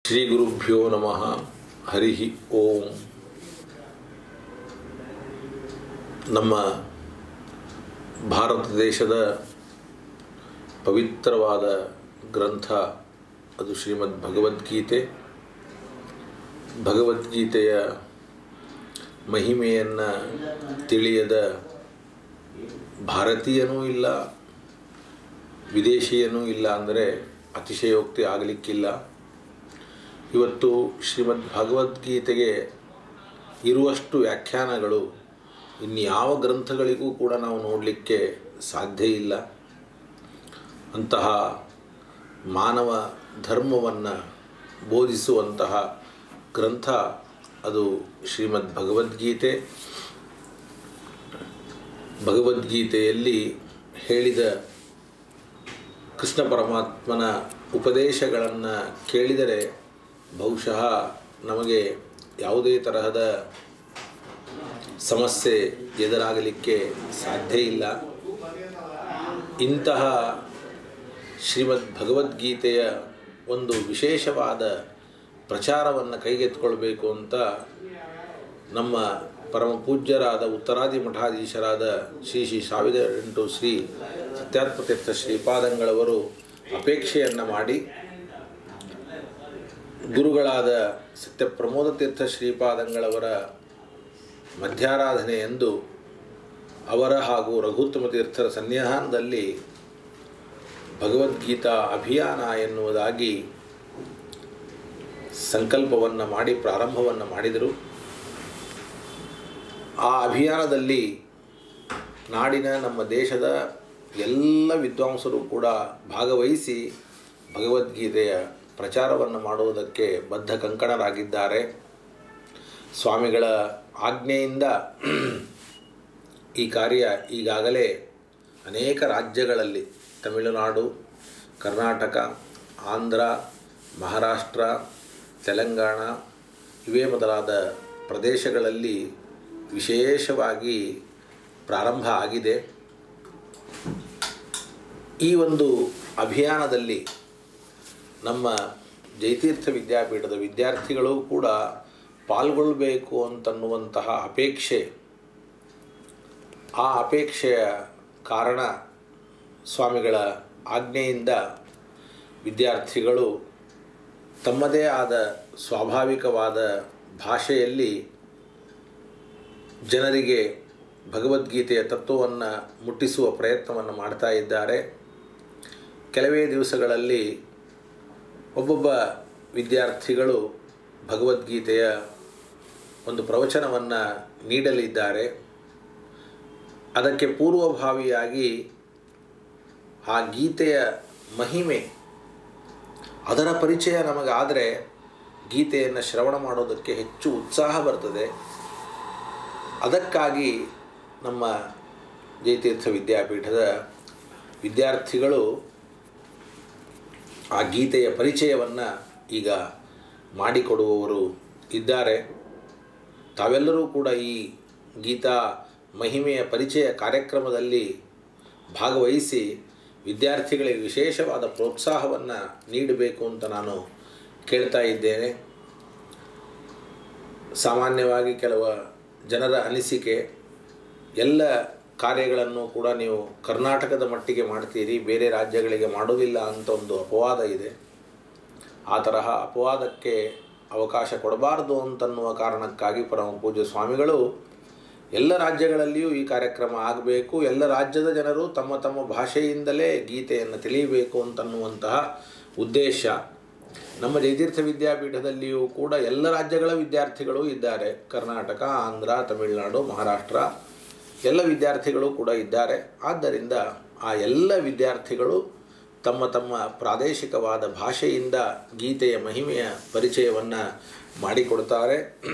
ಶ್ರೀ ಗುರುಭ್ಯೋ ನಮಃ ಹರಿ ಓಂ ನಮ್ಮ ಭಾರತ ದೇಶದ ಪವಿತ್ರವಾದ ಗ್ರಂಥ ಅದು ಶ್ರೀಮದ್ ಭಗವದ್ಗೀತೆ ಭಗವದ್ಗೀತೆಯ ಮಹಿಮೆಯನ್ನು ತಿಳಿಯದ ಭಾರತೀಯನೂ ಇಲ್ಲ ವಿದೇಶಿಯನೂ ಇಲ್ಲ ಅಂದರೆ ಅತಿಶಯೋಕ್ತಿ ಆಗಲಿಕ್ಕಿಲ್ಲ ಇವತ್ತು ಶ್ರೀಮದ್ ಭಗವದ್ಗೀತೆಗೆ ಇರುವಷ್ಟು ವ್ಯಾಖ್ಯಾನಗಳು ಇನ್ಯಾವ ಗ್ರಂಥಗಳಿಗೂ ಕೂಡ ನಾವು ನೋಡಲಿಕ್ಕೆ ಸಾಧ್ಯ ಇಲ್ಲ ಅಂತಹ ಮಾನವ ಧರ್ಮವನ್ನು ಬೋಧಿಸುವಂತಹ ಗ್ರಂಥ ಅದು ಶ್ರೀಮದ್ ಭಗವದ್ಗೀತೆ ಭಗವದ್ಗೀತೆಯಲ್ಲಿ ಹೇಳಿದ ಕೃಷ್ಣ ಪರಮಾತ್ಮನ ಉಪದೇಶಗಳನ್ನು ಕೇಳಿದರೆ ಬಹುಶಃ ನಮಗೆ ಯಾವುದೇ ತರಹದ ಸಮಸ್ಯೆ ಎದುರಾಗಲಿಕ್ಕೆ ಸಾಧ್ಯ ಇಲ್ಲ ಇಂತಹ ಶ್ರೀಮದ್ ಭಗವದ್ಗೀತೆಯ ಒಂದು ವಿಶೇಷವಾದ ಪ್ರಚಾರವನ್ನು ಕೈಗೆತ್ತಿಕೊಳ್ಬೇಕು ಅಂತ ನಮ್ಮ ಪರಮ ಪೂಜ್ಯರಾದ ಉತ್ತರಾದಿ ಮಠಾಧೀಶರಾದ ಶ್ರೀ ಶ್ರೀ ಸಾವಿರದ ಶ್ರೀ ಸತ್ಯಾತ್ಮತೀರ್ಥ ಶ್ರೀಪಾದಂಗಳವರು ಅಪೇಕ್ಷೆಯನ್ನು ಮಾಡಿ ಗುರುಗಳಾದ ಸತ್ಯಪ್ರಮೋದ ತೀರ್ಥ ಶ್ರೀಪಾದಂಗಳವರ ಮಧ್ಯಾರಾಧನೆಯಂದು ಅವರ ಹಾಗೂ ರಘುತ್ತಮ ತೀರ್ಥರ ಸನ್ನಿಧಾನದಲ್ಲಿ ಭಗವದ್ಗೀತಾ ಅಭಿಯಾನ ಎನ್ನುವುದಾಗಿ ಸಂಕಲ್ಪವನ್ನು ಮಾಡಿ ಪ್ರಾರಂಭವನ್ನು ಮಾಡಿದರು ಆ ಅಭಿಯಾನದಲ್ಲಿ ನಾಡಿನ ನಮ್ಮ ದೇಶದ ಎಲ್ಲ ವಿದ್ವಾಂಸರು ಕೂಡ ಭಾಗವಹಿಸಿ ಭಗವದ್ಗೀತೆಯ ಪ್ರಚಾರವನ್ನು ಮಾಡುವುದಕ್ಕೆ ಬದ್ಧ ಕಂಕಣರಾಗಿದ್ದಾರೆ ಸ್ವಾಮಿಗಳ ಆಜ್ಞೆಯಿಂದ ಈ ಕಾರ್ಯ ಈಗಾಗಲೇ ಅನೇಕ ರಾಜ್ಯಗಳಲ್ಲಿ ತಮಿಳುನಾಡು ಕರ್ನಾಟಕ ಆಂಧ್ರ ಮಹಾರಾಷ್ಟ್ರ ತೆಲಂಗಾಣ ಇವೇ ಮೊದಲಾದ ಪ್ರದೇಶಗಳಲ್ಲಿ ವಿಶೇಷವಾಗಿ ಪ್ರಾರಂಭ ಆಗಿದೆ ಈ ಒಂದು ಅಭಿಯಾನದಲ್ಲಿ ನಮ್ಮ ಜಯತೀರ್ಥ ವಿದ್ಯಾಪೀಠದ ವಿದ್ಯಾರ್ಥಿಗಳು ಕೂಡ ಪಾಲ್ಗೊಳ್ಳಬೇಕು ಅಂತನ್ನುವಂತಹ ಅಪೇಕ್ಷೆ ಆ ಅಪೇಕ್ಷೆಯ ಕಾರಣ ಸ್ವಾಮಿಗಳ ಆಜ್ಞೆಯಿಂದ ವಿದ್ಯಾರ್ಥಿಗಳು ತಮ್ಮದೇ ಆದ ಸ್ವಾಭಾವಿಕವಾದ ಭಾಷೆಯಲ್ಲಿ ಜನರಿಗೆ ಭಗವದ್ಗೀತೆಯ ತತ್ವವನ್ನು ಮುಟ್ಟಿಸುವ ಪ್ರಯತ್ನವನ್ನು ಮಾಡ್ತಾ ಇದ್ದಾರೆ ಕೆಲವೇ ದಿವಸಗಳಲ್ಲಿ ಒಬ್ಬೊಬ್ಬ ವಿದ್ಯಾರ್ಥಿಗಳು ಭಗವದ್ಗೀತೆಯ ಒಂದು ಪ್ರವಚನವನ್ನು ನೀಡಲಿದ್ದಾರೆ ಅದಕ್ಕೆ ಪೂರ್ವಭಾವಿಯಾಗಿ ಆ ಗೀತೆಯ ಮಹಿಮೆ ಅದರ ಪರಿಚಯ ನಮಗಾದರೆ ಗೀತೆಯನ್ನು ಶ್ರವಣ ಮಾಡೋದಕ್ಕೆ ಹೆಚ್ಚು ಉತ್ಸಾಹ ಬರ್ತದೆ ಅದಕ್ಕಾಗಿ ನಮ್ಮ ಜಯತೀರ್ಥ ವಿದ್ಯಾಪೀಠದ ವಿದ್ಯಾರ್ಥಿಗಳು ಆ ಗೀತೆಯ ಪರಿಚಯವನ್ನು ಈಗ ಮಾಡಿಕೊಡುವವರು ಇದ್ದಾರೆ ತಾವೆಲ್ಲರೂ ಕೂಡ ಈ ಗೀತಾ ಮಹಿಮೆಯ ಪರಿಚಯ ಕಾರ್ಯಕ್ರಮದಲ್ಲಿ ಭಾಗವಹಿಸಿ ವಿದ್ಯಾರ್ಥಿಗಳಿಗೆ ವಿಶೇಷವಾದ ಪ್ರೋತ್ಸಾಹವನ್ನು ನೀಡಬೇಕು ಅಂತ ನಾನು ಕೇಳ್ತಾ ಇದ್ದೇನೆ ಸಾಮಾನ್ಯವಾಗಿ ಕೆಲವು ಜನರ ಅನಿಸಿಕೆ ಎಲ್ಲ ಕಾರ್ಯಗಳನ್ನು ಕೂಡ ನೀವು ಕರ್ನಾಟಕದ ಮಟ್ಟಿಗೆ ಮಾಡ್ತೀರಿ ಬೇರೆ ರಾಜ್ಯಗಳಿಗೆ ಮಾಡೋದಿಲ್ಲ ಅಂತ ಒಂದು ಅಪವಾದ ಇದೆ ಆ ತರಹ ಅಪವಾದಕ್ಕೆ ಅವಕಾಶ ಕೊಡಬಾರದು ಅಂತನ್ನುವ ಕಾರಣಕ್ಕಾಗಿ ಪರಮ ಪೂಜ್ಯ ಸ್ವಾಮಿಗಳು ಎಲ್ಲ ರಾಜ್ಯಗಳಲ್ಲಿಯೂ ಈ ಕಾರ್ಯಕ್ರಮ ಆಗಬೇಕು ಎಲ್ಲ ರಾಜ್ಯದ ಜನರು ತಮ್ಮ ತಮ್ಮ ಭಾಷೆಯಿಂದಲೇ ಗೀತೆಯನ್ನು ತಿಳಿಯಬೇಕು ಅಂತನ್ನುವಂತಹ ಉದ್ದೇಶ ನಮ್ಮ ಜಯತೀರ್ಥ ವಿದ್ಯಾಪೀಠದಲ್ಲಿಯೂ ಕೂಡ ಎಲ್ಲ ರಾಜ್ಯಗಳ ವಿದ್ಯಾರ್ಥಿಗಳು ಇದ್ದಾರೆ ಕರ್ನಾಟಕ ಆಂಧ್ರ ತಮಿಳುನಾಡು ಮಹಾರಾಷ್ಟ್ರ ಎಲ್ಲ ವಿದ್ಯಾರ್ಥಿಗಳು ಕೂಡ ಇದ್ದಾರೆ ಆದ್ದರಿಂದ ಆ ಎಲ್ಲ ವಿದ್ಯಾರ್ಥಿಗಳು ತಮ್ಮ ತಮ್ಮ ಪ್ರಾದೇಶಿಕವಾದ ಭಾಷೆಯಿಂದ ಗೀತೆಯ ಮಹಿಮೆಯ ಪರಿಚಯವನ್ನು ಮಾಡಿಕೊಡ್ತಾರೆ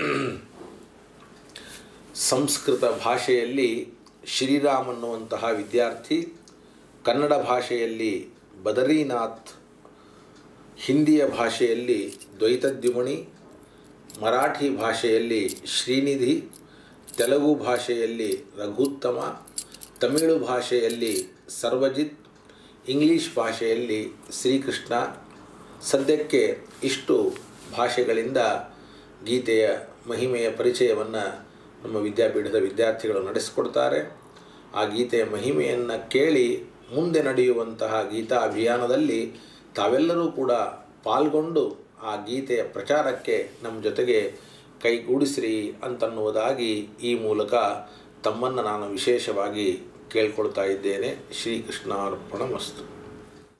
ಸಂಸ್ಕೃತ ಭಾಷೆಯಲ್ಲಿ ಶ್ರೀರಾಮ್ ಅನ್ನುವಂತಹ ವಿದ್ಯಾರ್ಥಿ ಕನ್ನಡ ಭಾಷೆಯಲ್ಲಿ ಬದರೀನಾಥ್ ಹಿಂದಿಯ ಭಾಷೆಯಲ್ಲಿ ದ್ವೈತದ್ಯುಮಣಿ ಮರಾಠಿ ಭಾಷೆಯಲ್ಲಿ ಶ್ರೀನಿಧಿ ತೆಲುಗು ಭಾಷೆಯಲ್ಲಿ ರಘುತ್ತಮ ತಮಿಳು ಭಾಷೆಯಲ್ಲಿ ಸರ್ವಜಿತ್ ಇಂಗ್ಲೀಷ್ ಭಾಷೆಯಲ್ಲಿ ಶ್ರೀಕೃಷ್ಣ ಸದ್ಯಕ್ಕೆ ಇಷ್ಟು ಭಾಷೆಗಳಿಂದ ಗೀತೆಯ ಮಹಿಮೆಯ ಪರಿಚಯವನ್ನು ನಮ್ಮ ವಿದ್ಯಾಪೀಠದ ವಿದ್ಯಾರ್ಥಿಗಳು ನಡೆಸಿಕೊಡ್ತಾರೆ ಆ ಗೀತೆಯ ಮಹಿಮೆಯನ್ನು ಕೇಳಿ ಮುಂದೆ ನಡೆಯುವಂತಹ ಗೀತಾ ಅಭಿಯಾನದಲ್ಲಿ ತಾವೆಲ್ಲರೂ ಕೂಡ ಪಾಲ್ಗೊಂಡು ಆ ಗೀತೆಯ ಪ್ರಚಾರಕ್ಕೆ ನಮ್ಮ ಜೊತೆಗೆ ಕೈಗೂಡಿಸಿರಿ ಅಂತನ್ನುವುದಾಗಿ ಈ ಮೂಲಕ ತಮ್ಮನ್ನು ನಾನು ವಿಶೇಷವಾಗಿ ಕೇಳ್ಕೊಳ್ತಾ ಇದ್ದೇನೆ ಶ್ರೀಕೃಷ್ಣಾರ್ಪಣ ಮಸ್ತು